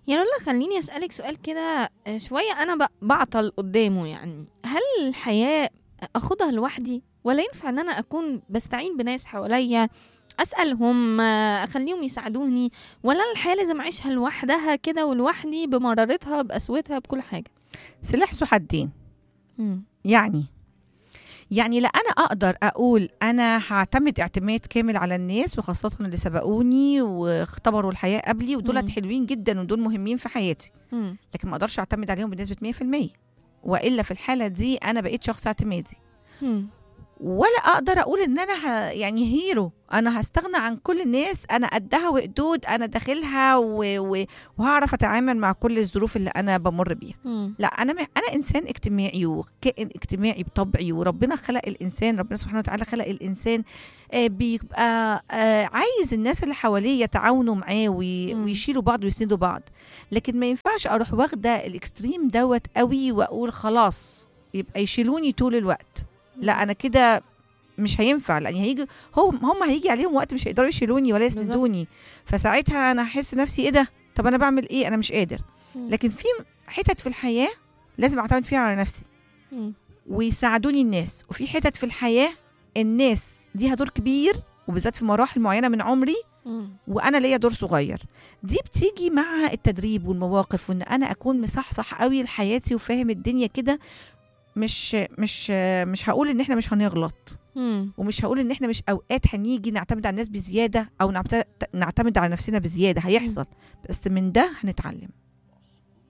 يا لولا خليني أسألك سؤال كده آه، شوية أنا ب- بعطل قدامه يعني هل الحياة أخدها لوحدي ولا ينفع إن أنا أكون بستعين بناس حواليا أسألهم آه، أخليهم يساعدوني ولا أنا الحياة لازم أعيشها لوحدها كده ولوحدي بمرارتها بقسوتها بكل حاجة سلاح ذو حدين مم. يعني يعني لا انا اقدر اقول انا هعتمد اعتماد كامل على الناس وخاصه اللي سبقوني واختبروا الحياه قبلي ودولت مم. حلوين جدا ودول مهمين في حياتي مم. لكن ما اقدرش اعتمد عليهم بنسبه 100% والا في الحاله دي انا بقيت شخص اعتمادي مم. ولا اقدر اقول ان انا ه... يعني هيرو انا هستغنى عن كل الناس انا قدها وقدود انا داخلها و... و... وهعرف اتعامل مع كل الظروف اللي انا بمر بيها مم. لا انا م- انا انسان اجتماعي وكائن اجتماعي بطبعي وربنا خلق الانسان ربنا سبحانه وتعالى خلق الانسان آه، بيبقى آه، عايز الناس اللي حواليه يتعاونوا معاه وي- مم. ويشيلوا بعض ويسندوا بعض لكن ما ينفعش اروح واخده الاكستريم دوت قوي واقول خلاص يبقى يشيلوني طول الوقت لا انا كده مش هينفع لان هيجي هم هم هيجي عليهم وقت مش هيقدروا يشيلوني ولا بالظبط. يسندوني فساعتها انا هحس نفسي ايه ده طب انا بعمل ايه انا مش قادر مم. لكن في حتت في الحياه لازم اعتمد فيها على نفسي مم. ويساعدوني الناس وفي حتت في الحياه الناس ليها دور كبير وبالذات في مراحل معينه من عمري مم. وانا ليا دور صغير دي بتيجي مع التدريب والمواقف وان انا اكون مصحصح قوي لحياتي وفاهم الدنيا كده مش مش مش هقول ان احنا مش هنغلط مم. ومش هقول ان احنا مش اوقات هنيجي نعتمد على الناس بزياده او نعت- نعتمد على نفسنا بزياده هيحصل بس من ده هنتعلم